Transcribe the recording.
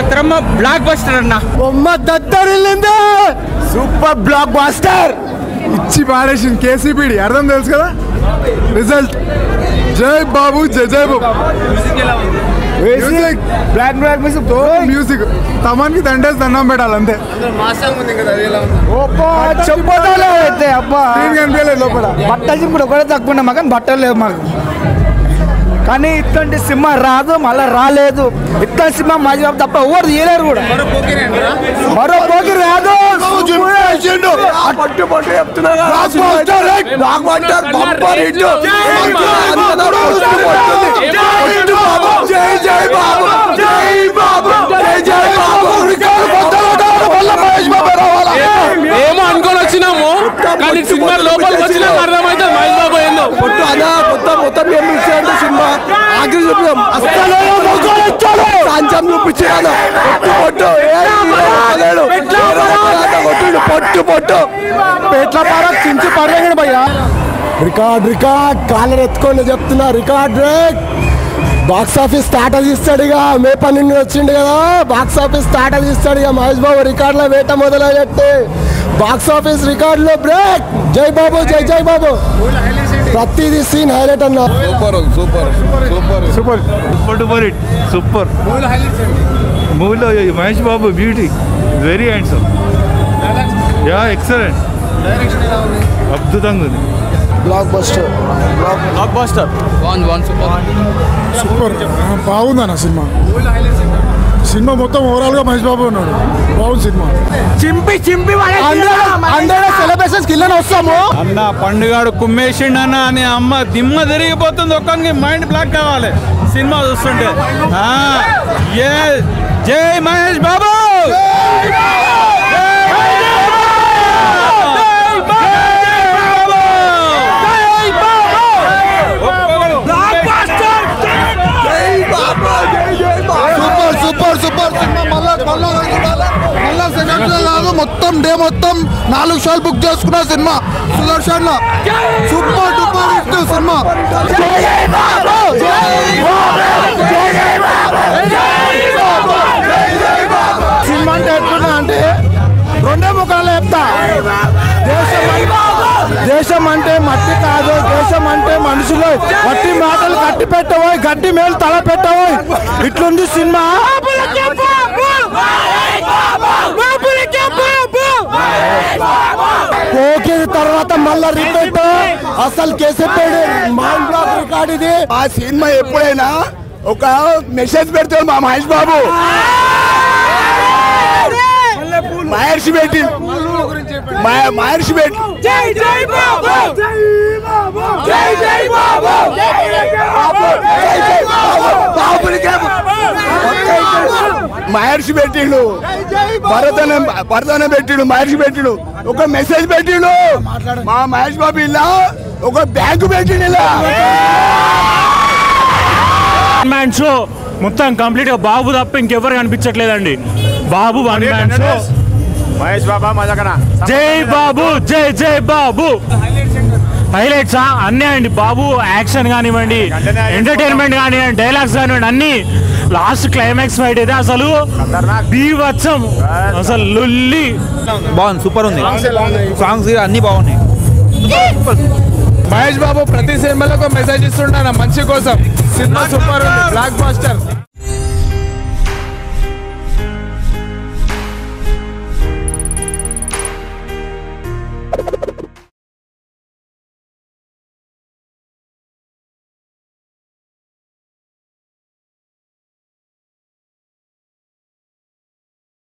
మాత్రం block buster అన్న బొమ్మ దద్దరిల్లింది సూపర్ బ్లాక్ బాస్టర్ ఇచ్చి పాడేసింది కేసీపీడి అర్థం తెలుసు కదా రిజల్ట్ జై బాబు జై జై Babu music block block music music తమన్కి దండేసి దండం పెట్టాలి అంతే చెప్పటాలే అయితే అబ్బా స్క్రీన్ కనిపించలేదు లోపల బట్టలు చింపుడు ఒకటే తక్కువ ఉన్నాయి మాకు కానీ బట్టలు లేవు మాకు కానీ ఇట్లాంటి సినిమా రాదు మళ్ళీ రాలేదు ఇట్లాంటి సినిమా మాజీ బాబు తప్ప ఎవరు తీయలేరు కూడా మరో పోకి రాదు పట్టు పట్టు చెప్తున్నా జై జై బాబు జై బాబు జై జై బాబు ఏమో అనుకొని వచ్చినాము కానీ సినిమా లోపలికి వచ్చినాక అర్థమైతే మహేష్ బాబు ఏందో పొట్టు అదా మొత్తం మొత్తం ఏం ఇచ్చాడు సినిమా ఆఖరి చూపిద్దాం సాంచం చూపించాడు పొట్టు పొట్టు ఏ హీరో రాలేడు. కొట్టిండు, పొట్టు పొట్టు పెట్ల పార చించి పడలేడు భయ్యా రికార్డ్ రికార్డ్ కాలర్ ఎత్తుకొని చెప్తున్నా record break box office start అది ఇస్తాడు ఇక మే పన్నెండు వచ్చిండు కదా బాక్స్ ఆఫీస్ స్టార్ట్ అది ఇస్తాడు ఇక మహేష్ బాబు రికార్డ్ లో వేట మొదలైనట్టు బాక్స్ ఆఫీస్ రికార్డ్ లో బ్రేక్ జై బాబు జై జై బాబు ప్రతిదీ సీన్ హైలైట్ అన్న super super duper hit super మూవీలో Mahesh Babu beauty very handsome yeah excellent అద్భుతంగా ఉంది బ్లాక్ బస్టర్ సూపర్ బాగుందన్న సినిమా సినిమా మొత్తం ఓవరాల్ గా మహేష్ బాబు ఉన్నాడు బాగుంది సినిమా చింపి చింపి అందరూ సెలబ్రేషన్స్ కి వస్తాము అన్న పండుగాడు కుమ్మేసిండు అన్న అని అమ్మ దిమ్మ తిరిగిపోతుంది ఒక్కరికి మైండ్ బ్లాక్ కావాలి సినిమా చూస్తుంటే ఆ, ఏ జై Mahesh Babu super super super సినిమా మళ్ళా మళ్ళా మళ్ళా సెకండ్ షో కాదు మొత్తం డే మొత్తం నాలుగు షోలు బుక్ చేసుకున్న సినిమా సుదర్శన్ లో సూపర్ డూపర్ హిట్ సినిమా సినిమా అంటే ఎట్లున్నా అంటే రెండే ముఖాలు చెప్తా దేశం అంటే- దేశం అంటే మట్టి కాదు దేశం అంటే మనుషులు మట్టి మాటలు కట్టి పెట్టబోయ్ గట్టి మేలు తల పెట్టబోయ్ ఇట్లుంది సినిమా ఓకే తర్వాత మళ్ళా రిపీట్ అసలు కేసెప్పాడు మైండ్ బ్లాక్ రికార్డ్ ఇది ఆ సినిమా ఎప్పుడైనా ఒక మెసేజ్ పెడతాడు మా మహేష్ బాబు మహర్షి పెట్టి మ- మహర్షి పెట్టి జై జై బాబు జై బాబు జై జై బాబు జై జై బాబు బాబునికే మహర్షి పెట్టిండు భరతనం భరతనం పెట్టిండు మహర్షి పెట్టిండు ఒక మెసేజ్ పెట్టిండు మా మహేష్ బాబు ఇలా ఒక బ్యాంకు పెట్టిండు ఇలా మ్యాన్ షో మొత్తం కంప్లీట్ గా బాబు తప్ప ఇంకెవరు కనిపించట్లేదండి Babu one man show Mahesh Baba మజాకనా జై బాబు జై జై బాబు హైలైట్స్ అన్నీ అండి బాబు యాక్షన్ కానివ్వండి ఎంటర్టైన్మెంట్ కానివ్వండి డైలాగ్స్ కానివ్వండి అన్ని లాస్ట్ క్లైమాక్స్ ఫైట్ అయితే అసలు బీవత్సం అసలు లుల్లి బాగుంది సూపర్ ఉంది సాంగ్స్ అన్ని బాగున్నాయి మహేష్ బాబు ప్రతి సినిమాలో ఒక మెసేజ్ ఇస్తుంటాను మంచి కోసం సినిమా సూపర్ ఉంది బ్లాక్ బాస్టర్